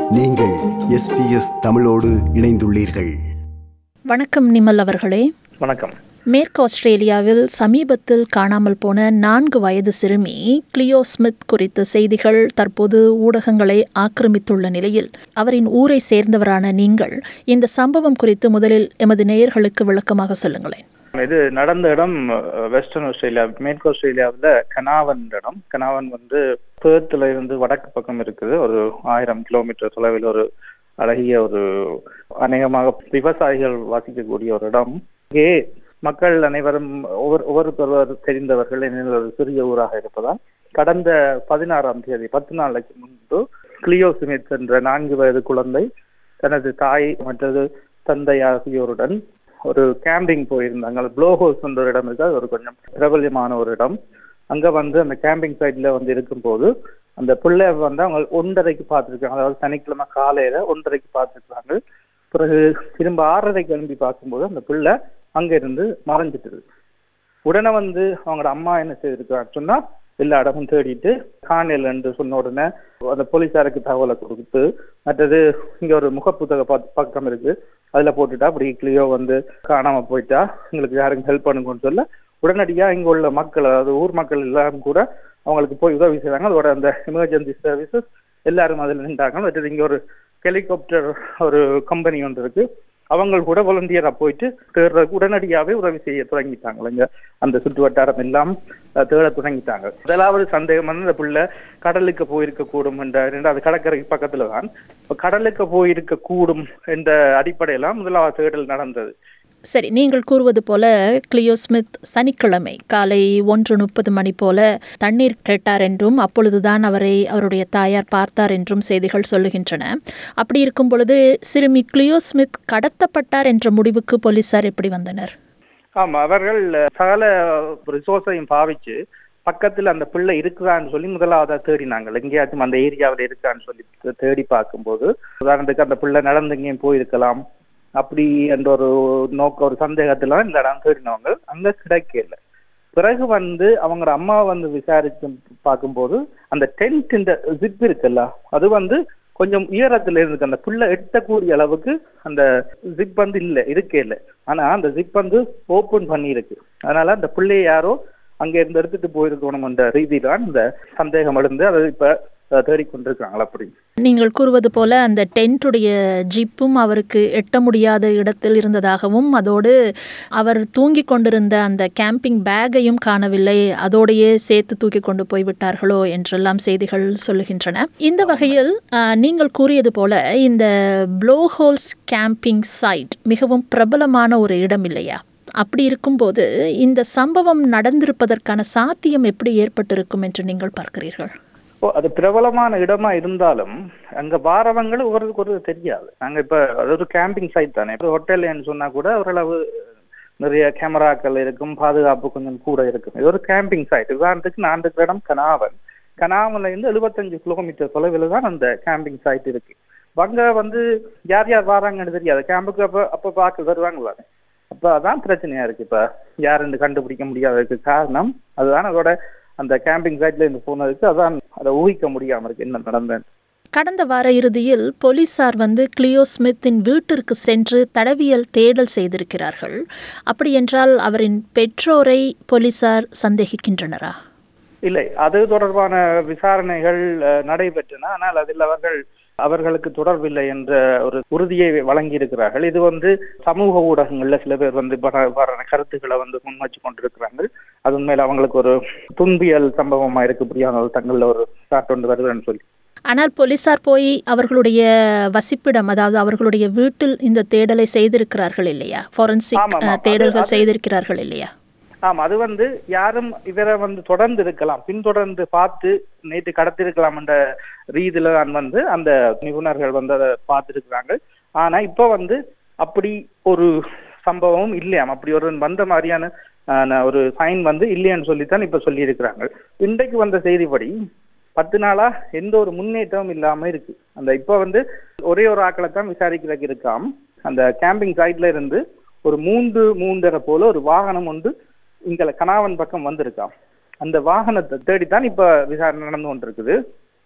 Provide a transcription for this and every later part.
நீங்கள் எஸ்பிஎஸ் தமிழோடு இணைந்துள்ளீர்கள் வணக்கம் நிமல் அவர்களே வணக்கம் மேற்கு ஆஸ்திரேலியாவில் சமீபத்தில் காணாமல் போன நான்கு வயது சிறுமி கிளியோ ஸ்மித் குறித்த செய்திகள் தற்போது ஊடகங்களை ஆக்கிரமித்துள்ள நிலையில் அவரின் ஊரை சேர்ந்தவரான நீங்கள் இந்த சம்பவம் குறித்து முதலில் எமது நேயர்களுக்கு விளக்கமாக சொல்லுங்களேன் இது நடந்த இடம் அஹ், வெஸ்டர்ன் ஆஸ்திரேலியா மேற்கு ஆஸ்திரேலியாவில் கனாவன் இடம் கனாவன் வந்து பேர்த்தில் இருந்து வடக்கு பக்கம் இருக்குது ஒரு ஆயிரம் கிலோமீட்டர் தொலைவில் ஒரு அழகிய ஒரு அநேகமாக விவசாயிகள் வாசிக்கக்கூடிய ஒரு இடம் இங்கே மக்கள் அனைவரும் ஒவ்வொரு ஒவ்வொருத்தொருவர் தெரிந்தவர்கள் எனில் ஒரு சிறிய ஊராக இருப்பதால் கடந்த பதினாறாம் தேதி பத்து நாளைக்கு முன்பு கிளியோ ஸ்மித் என்ற நான்கு வயது குழந்தை தனது தாய் மற்றது தந்தை ஆகியோருடன் ஒரு கேம்பிங் போயிருந்தாங்க ப்ளோ ஹவுஸ் என்ற ஒரு இடம் இருக்கு அது ஒரு கொஞ்சம் பிரபல்யமான ஒரு இடம் அங்க வந்து அந்த கேம்பிங் சைட்ல வந்து இருக்கும்போது அந்த பிள்ளை வந்து அவங்க ஒன்றரைக்கு பார்த்துருக்காங்க அதாவது சனிக்கிழமை காலையில ஒன்றரைக்கு பார்த்துருக்காங்க பிறகு திரும்ப ஆறரைக்கு எழும்பி பார்க்கும்போது அந்த பிள்ளை அங்க இருந்து மறைஞ்சிட்டுது உடனே வந்து அவங்களோட அம்மா என்ன செய்திருக்காங்க சொன்னா எல்லா இடமும் தேடிட்டு காணல் என்று சொன்ன உடனே அந்த போலீஸாருக்கு தகவலை கொடுத்து மற்றது இங்க ஒரு முகப்புத்தக பக்- பக்கம் இருக்கு அதுல போட்டுட்டா அப்படி கிளியோ வந்து காணாம போயிட்டா எங்களுக்கு யாருக்கும் ஹெல்ப் பண்ணுங்கன்னு சொல்ல உடனடியா இங்க உள்ள மக்கள் அதாவது ஊர் மக்கள் எல்லாரும் கூட அவங்களுக்கு போய் உதவி செய்றாங்க அதோட அந்த எமர்ஜென்சி சர்வீசஸ் எல்லாரும் அதில் நின்றாங்க மற்றது இங்க ஒரு ஹெலிகாப்டர் ஒரு கம்பெனி ஒன்று இருக்கு அவங்க கூட வாலண்டியரா போயிட்டு தேடுறதுக்கு உடனடியாவே உதவி செய்ய தொடங்கிட்டாங்க இங்க அந்த சுற்று வட்டாரம் எல்லாம் அஹ், தேட தொடங்கிட்டாங்க முதலாவது சந்தேகம் வந்து இந்த பிள்ளை கடலுக்கு போயிருக்க கூடும் என்ற இரண்டாவது கடற்கரை பக்கத்துல தான் இப்ப கடலுக்கு போயிருக்க கூடும் என்ற அடிப்படையில முதலாவது தேடல் நடந்தது சரி நீங்கள் கூறுவது போல கிளியோ ஸ்மித் சனிக்கிழமை காலை ஒன்று முப்பது மணி போல தண்ணீர் கேட்டார் என்றும் அப்பொழுதுதான் அவரை அவருடைய தாயார் பார்த்தார் என்றும் செய்திகள் சொல்லுகின்றன அப்படி இருக்கும் பொழுது சிறுமி கிளியோ ஸ்மித் கடத்தப்பட்டார் என்ற முடிவுக்கு போலீசார் எப்படி வந்தனர் ஆமா அவர்கள் சகல ரிசோர்ஸையும் பாவிச்சு பக்கத்துல அந்த பிள்ளை இருக்குதான்னு சொல்லி முதலாவதா தேடினாங்க எங்கேயாச்சும் அந்த ஏரியாவில் இருக்கான்னு சொல்லி தே- தேடி பார்க்கும்போது உதாரணத்துக்கு அந்த பிள்ளை நடந்து எங்கேயும் போயிருக்கலாம் அப்படி என்ற ஒரு நோக்க ஒரு சந்தேகத்துல இந்த இடம் தேடினவங்க அங்க கிடைக்கல பிறகு வந்து அவங்களோட அம்மா வந்து விசாரிச்சு பார்க்கும்போது அந்த டென்ட் இந்த ஜிப் இருக்குல்ல அது வந்து கொஞ்சம் உயரத்துல இருக்கு அந்த புள்ள எட்டக்கூடிய அளவுக்கு அந்த ஜிப் வந்து இல்ல இருக்கே இல்ல ஆனா அந்த ஜிப் வந்து ஓபன் பண்ணி இருக்கு அதனால அந்த பிள்ளையை யாரோ அங்க இருந்து எடுத்துட்டு போயிருக்கணும் என்ற ரீதியில்தான் இந்த சந்தேகம் எழுந்து அதை இப்ப அஹ், தேடிக்கொண்டிருக்காங்களா அப்படி நீங்கள் கூறுவது போல அந்த டென்ட்டுடைய ஜிப்பும் அவருக்கு எட்ட முடியாத இடத்தில் இருந்ததாகவும் அதோடு அவர் தூங்கி கொண்டிருந்த அந்த கேம்பிங் பேக்கையும் காணவில்லை அதோடையே சேர்த்து தூக்கி கொண்டு போய் விட்டார்களோ என்றெல்லாம் செய்திகள் சொல்லுகின்றன இந்த வகையில் ஆஹ், நீங்கள் கூறியது போல இந்த ப்ளோஹோல்ஸ் கேம்பிங் சைட் மிகவும் பிரபலமான ஒரு இடம் இல்லையா அப்படி இருக்கும்போது இந்த சம்பவம் நடந்திருப்பதற்கான சாத்தியம் எப்படி ஏற்பட்டிருக்கும் என்று நீங்கள் பார்க்கிறீர்கள் ஓ அது பிரபலமான இடமா இருந்தாலும் அங்க வாரவங்களும் ஒருவருக்கு ஒரு தெரியாது நாங்க இப்ப அது ஒரு கேம்பிங் சைட் தானே இப்போ ஹோட்டல்னு சொன்னா கூட ஓரளவு நிறைய கேமராக்கள் இருக்கும் பாதுகாப்பு கொஞ்சம் கூட இருக்கும் இது ஒரு கேம்பிங் சைட் உதாரணத்துக்கு நான் இருக்கிற இடம் கனாவன் கனாவன்ல இருந்து எழுபத்தஞ்சு கிலோமீட்டர் தொலைவில் தான் அந்த கேம்பிங் சைட் இருக்கு அங்க வந்து யார் யார் வராங்கன்னு தெரியாது கேம்புக்கு அப்ப அப்ப பார்க்க வருவாங்களா அப்ப அதான் பிரச்சனையா இருக்கு இப்ப யாருன்னு கண்டுபிடிக்க முடியாததுக்கு காரணம் அதுதான் அதோட அந்த கேம்பிங் சைட்ல இருந்து போனதுக்கு அதான் அதை ஊகிக்க முடியாம இருக்கு என்ன நடந்தது கடந்த வார இறுதியில் போலீசார் வந்து கிளியோ ஸ்மித்தின் வீட்டிற்கு சென்று தடவியல் தேடல் செய்திருக்கிறார்கள் அப்படி என்றால் அவரின் பெற்றோரை போலீசார் சந்தேகிக்கின்றனரா இல்லை அது தொடர்பான விசாரணைகள் அஹ், நடைபெற்றன ஆனால் அதில் அவர்கள் அவர்களுக்கு தொடர்பில்லை என்ற ஒரு உறுதியை வழங்கி இருக்கிறார்கள் இது வந்து சமூக ஊடகங்கள்ல சில பேர் வந்து பல பல கருத்துக்களை வந்து முன் வச்சு கொண்டிருக்கிறாங்க அது உண்மையில அவங்களுக்கு ஒரு துன்பியல் சம்பவமா இருக்கக்கூடியான ஒரு தங்கள்ல ஒரு சாட்டு ஒன்று வருதுன்னு சொல்லி ஆனால் போலீசார் போய் அவர்களுடைய வசிப்பிடம் அதாவது அவர்களுடைய வீட்டில் இந்த தேடலை செய்திருக்கிறார்கள் இல்லையா ஃபாரன்சிக் ஆமாம், ஆமாம். அது- தேடல்கள் அது- செய்திருக்கிறார்கள் இல்லையா ஆமா அது வந்து யாரும் இவரை வந்து தொடர்ந்து இருக்கலாம் பின்தொடர்ந்து பார்த்து நேற்று கடத்திருக்கலாம் என்ற ரீதியில தான் வந்து அந்த நிபுணர்கள் வந்து அதை பார்த்திருக்கிறாங்க ஆனா இப்ப வந்து அப்படி ஒரு சம்பவம் இல்லையாம் அப்படி ஒரு வந்த மாதிரியான ஆஹ், ஒரு சைன் வந்து இல்லையான்னு சொல்லித்தான் இப்ப சொல்லி இருக்கிறாங்க இன்றைக்கு வந்த செய்திப்படி பத்து நாளா எந்த ஒரு முன்னேற்றமும் இல்லாம இருக்கு அந்த இப்ப வந்து ஒரே ஒரு ஆக்களை தான் விசாரிக்கிறதுக்கு இருக்காம் அந்த கேம்பிங் சைட்ல இருந்து ஒரு மூன்று மூன்றரை போல ஒரு வாகனம் ஒன்று இங்க கணாவன் பக்கம் வந்திருக்காம் அந்த வாகனத்தை தேடித்தான் இப்ப விசாரணை நடந்து கொண்டிருக்குது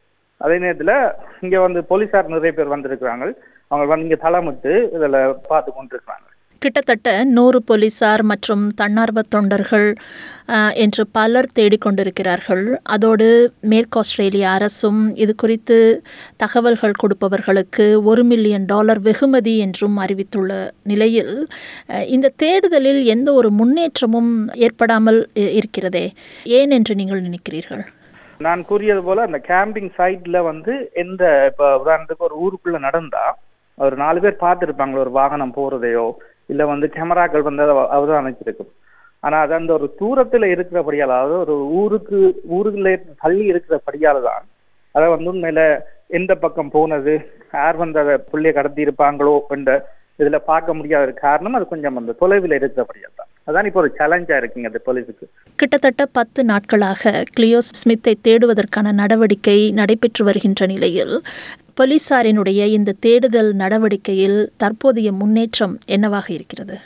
அதே நேரத்துல இங்க வந்து போலீசார் நிறைய பேர் வந்திருக்கிறாங்க அவங்க வந்து இங்க தலைமிட்டு இதுல பார்த்து கொண்டிருக்கிறாங்க கிட்டத்தட்ட நூறு போலீசார் மற்றும் தன்னார்வ தொண்டர்கள் அஹ், என்று பலர் தேடிக்கொண்டிருக்கிறார்கள் அதோடு மேற்கு ஆஸ்திரேலிய அரசும் இது குறித்து தகவல்கள் கொடுப்பவர்களுக்கு ஒரு மில்லியன் டாலர் வெகுமதி என்றும் அறிவித்துள்ள நிலையில் அஹ், இந்த தேடுதலில் எந்த ஒரு முன்னேற்றமும் ஏற்படாமல் இ- இருக்கிறதே ஏன் என்று நீங்கள் நினைக்கிறீர்கள் நான் கூறியது போல அந்த கேம்பிங் சைட்ல வந்து எந்த இப்ப உதாரணத்துக்கு ஒரு ஊருக்குள்ள நடந்தா ஒரு நாலு பேர் பார்த்துருப்பாங்க ஒரு வாகனம் போறதையோ இல்ல வந்து கேமராக்கள் வந்து அதை அவதானிச்சிருக்கும் ஆனா அது அந்த ஒரு தூரத்துல இருக்கிறபடியால் அதாவது ஒரு ஊருக்கு ஊருக்குள்ள தள்ளி இருக்கிறபடியால தான் அதை வந்து உண்மையில எந்த பக்கம் போனது யார் வந்து அதை புள்ளிய கடத்தி இருப்பாங்களோ என்ற இதுல பார்க்க முடியாத ஒரு காரணம் அது கொஞ்சம் அந்த தொலைவில் இருக்கிறபடியால் தான் அதான் இப்போ ஒரு சேலஞ்சா இருக்குங்க அந்த போலீஸுக்கு கிட்டத்தட்ட பத்து நாட்களாக கிளியோ ஸ்மித்தை தேடுவதற்கான நடவடிக்கை நடைபெற்று வருகின்ற நிலையில் போலீசாரினுடைய இந்த தேடுதல் நடவடிக்கையில் தற்போதைய முன்னேற்றம் என்னவாக இருக்கிறது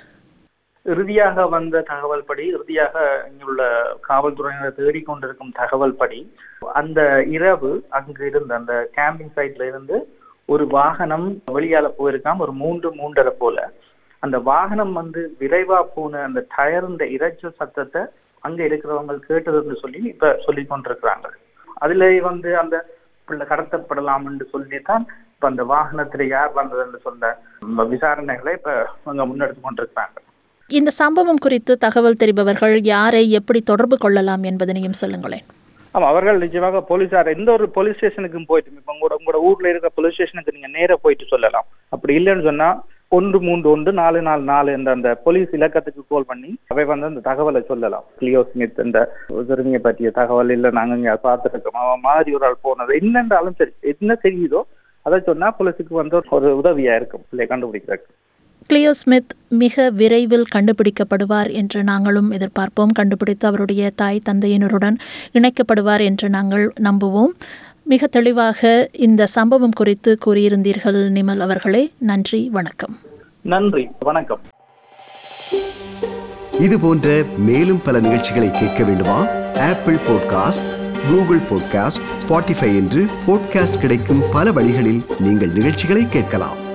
இறுதியாக வந்த தகவல் படி இறுதியாக இங்குள்ள காவல்துறையினர் தேடிக்கொண்டிருக்கும் தகவல் படி அந்த இரவு அங்கு இருந்த அந்த கேம்பிங் சைட்ல இருந்து ஒரு வாகனம் வெளியால போயிருக்காம ஒரு மூன்று மூன்றரை போல அந்த வாகனம் வந்து விரைவா போன அந்த டயர்ந்த இரைச்சல் சத்தத்தை அங்க இருக்கிறவங்க கேட்டதுன்னு சொல்லி இப்ப சொல்லி கொண்டிருக்கிறாங்க அதுல வந்து அந்த பிள்ளை கடத்தப்படலாம் என்று சொல்லித்தான் இப்ப அந்த வாகனத்துல யார் வந்ததுன்னு சொன்ன விசாரணைகளை இப்ப அவங்க முன்னெடுத்து கொண்டிருக்கிறாங்க இந்த சம்பவம் குறித்து தகவல் தெரிபவர்கள் யாரை எப்படி தொடர்பு கொள்ளலாம் என்பதனையும் சொல்லுங்களேன் ஆமா அவர்கள் நிச்சயமாக போலீசார் எந்த ஒரு போலீஸ் ஸ்டேஷனுக்கும் போயிட்டு இப்ப உங்களோட உங்களோட ஊர்ல இருக்க போலீஸ் ஸ்டேஷனுக்கு நீங்க நேரா போயிட்டு சொல்லலாம் அப்படி இல்லைன்னு சொன்னா ஒன்று மூன்று ஒன்று நாலு நாலு நாலு என்ற அந்த போலீஸ் இலக்கத்துக்கு கால் பண்ணி அவை வந்து அந்த தகவலை சொல்லலாம் கிளியோ ஸ்மித் இந்த சிறுமியை பற்றிய தகவல் இல்ல நாங்க இங்க பார்த்துருக்கோம் அவன் மாதிரி ஒரு ஆள் போனது என்னன்றாலும் சரி என்ன தெரியுதோ அதை சொன்னா போலீஸுக்கு வந்து ஒரு உதவியா இருக்கும் பிள்ளைய கண்டுபிடிக்கிறதுக்கு கிளியோ ஸ்மித் மிக விரைவில் கண்டுபிடிக்கப்படுவார் என்று நாங்களும் எதிர்பார்ப்போம் கண்டுபிடித்து அவருடைய தாய் தந்தையினருடன் இணைக்கப்படுவார் என்று நாங்கள் நம்புவோம் மிக தெளிவாக இந்த சம்பவம் குறித்து கூறியிருந்தீர்கள் நிமல் அவர்களே நன்றி வணக்கம் நன்றி வணக்கம் இது போன்ற மேலும் பல நிகழ்ச்சிகளை கேட்க வேண்டுமா Apple podcast Google podcast Spotify என்று பாட்காஸ்ட் கிடைக்கும் பல வழிகளில் நீங்கள் நிகழ்ச்சிகளை கேட்கலாம்